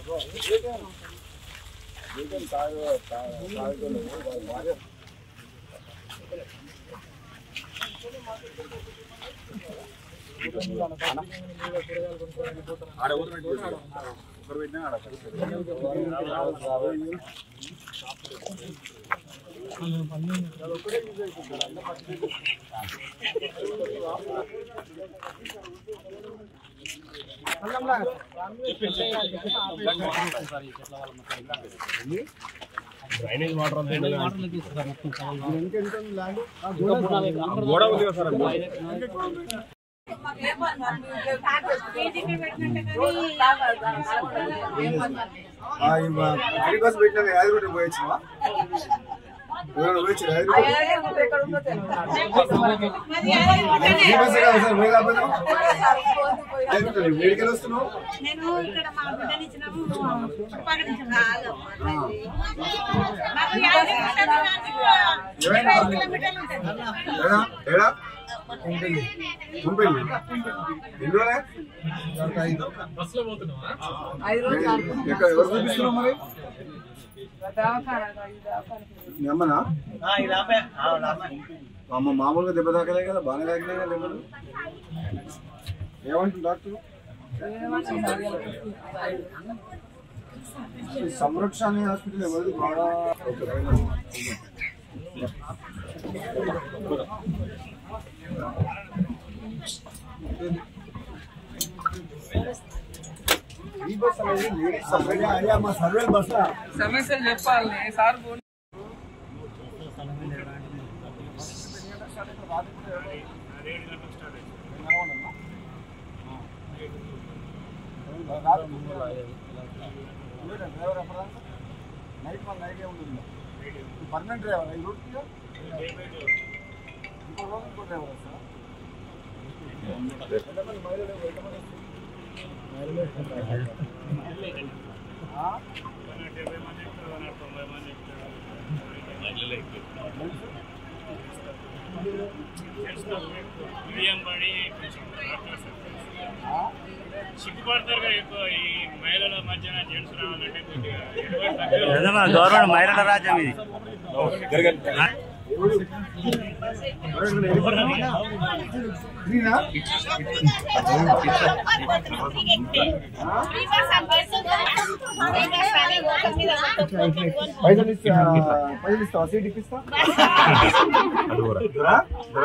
Free bus పెట్టినాక యాభై రూపాయలు పోయొచ్చినా ఎవరైనా పోయొచ్చినా యాభై రూపాయలు ఫ్రీ బస్ కాదు సార్ పోయి కాకపోతే యాభై రూపాయలు వేడికెళ్ళి వస్తున్నావు నేను ఇక్కడ మా బిడ్డని ఇచ్చినాము పక్కనిచ్చినాము. మాకు యాభై కిలోమీటర్లు కాదు, ఇరవై ఐదు కిలోమీటర్లు ఉంటుంది. ఏడా ఏడా ముంపెల్లి ఎన్ని రోజులే ఎక్కడ ఎవరు చూపిస్తున్నావు మరి మీ అమ్మనా అమ్మ మామూలుగా దెబ్బ తాకలే కదా బాగానే తాకినాయి కదా దెబ్బలు ఏమంటుంది డాక్టర్ ఈ సంరక్షణ హాస్పిటల్ ఎవరిది బాగా ఓకే, ఫైనల్. ఈ బస్ అనేది లేడీస్ సపరేట్ అయ్యా మా సర్వే బస్ సమస్యలు చెప్పాలి సార్ ఫోన్ డ్రైవర్ ఎప్పుడు నైట్ వన్ నైట్ ఉంటుంది పర్మనెంట్ డ్రైవర్ ఈ రూట్ ఇంకో రోజు ఇంకో డ్రైవర్ వస్తారా ఎంతమంది మహిళలు ఎంతమంది ఆ? సిగ్గుపడతారు కదా ఎక్కువ ఈ మహిళల మధ్యన జెంట్స్ రావాలంటే కొద్దిగా ఎటువంటి తక్కువ. ఏదైనా గవర్నమెంట్ మహిళల రాజ్యం ఇది ఫ్రీనా? పైసలు ఇస్తా పైసలు ఇస్తావా సీట్ ఇప్పిస్తా ఆ?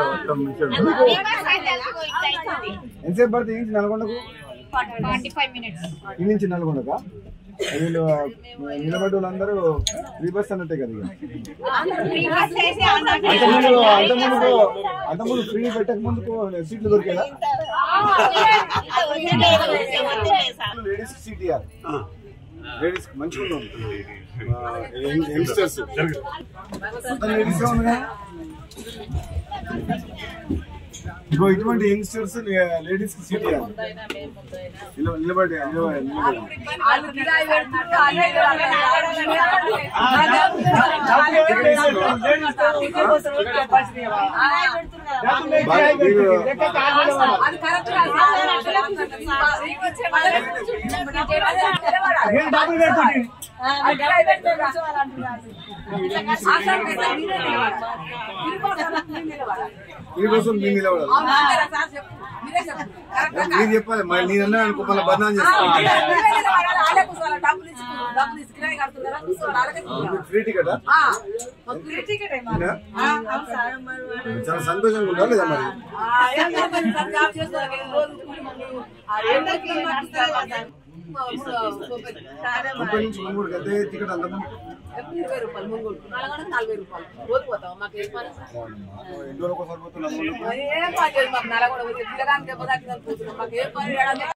ఎంతసేపు పడుతుంది ఇంటి నల్గొండకు ఫార్టీ ఫైవ్ మినిట్స్ ఈ నుంచి నల్గొండక వీళ్ళు నిలబడి వాళ్ళందరూ ఫ్రీ బస్ అన్నట్టే కదా ఇక. అంతకుముందు అంతకుముందు అంతకుముందు ఫ్రీ పెట్టక ముందుకు సీట్లు దొరికేదా లేడీస్ సీట్ ఇవ్వాలి లేడీస్ మంచిగా ఉంది యంగ్స్టర్స్ లేడీస్ ఉంది ఇగో ఇటువంటి యంగ్స్టర్స్ లేడీస్ కి సీట్ ఇవ్వాలి నిలబడి నిలబడి నిలబడి నిలబడి అది కరెక్ట్ మీకోసం మీరు నిలబడాలి మీరు చెప్పాలి మరి నేను అన్నా అనుకో మళ్ళీ బదనాం చేస్తాను ఫ్రీ టికెట్ చాలా సంతోషంగా ఉందా లేదా మరి ముప్పై నుంచి మూడు గంటే టికెట్ అంత ఇరవై రూపాయలు ముంగోడు నలగొండ నలభై రూపాయలు రోజు పోతాం మాకు ఏ పని ఎన్ని రోజులకు ఒకసారి పోతున్నా ఏం పని చేయదు మాకు నలగొండ పోతే పిల్లగాని దెబ్బ తాకిందని పోతున్నాం మాకు ఏ పని చేయడానికి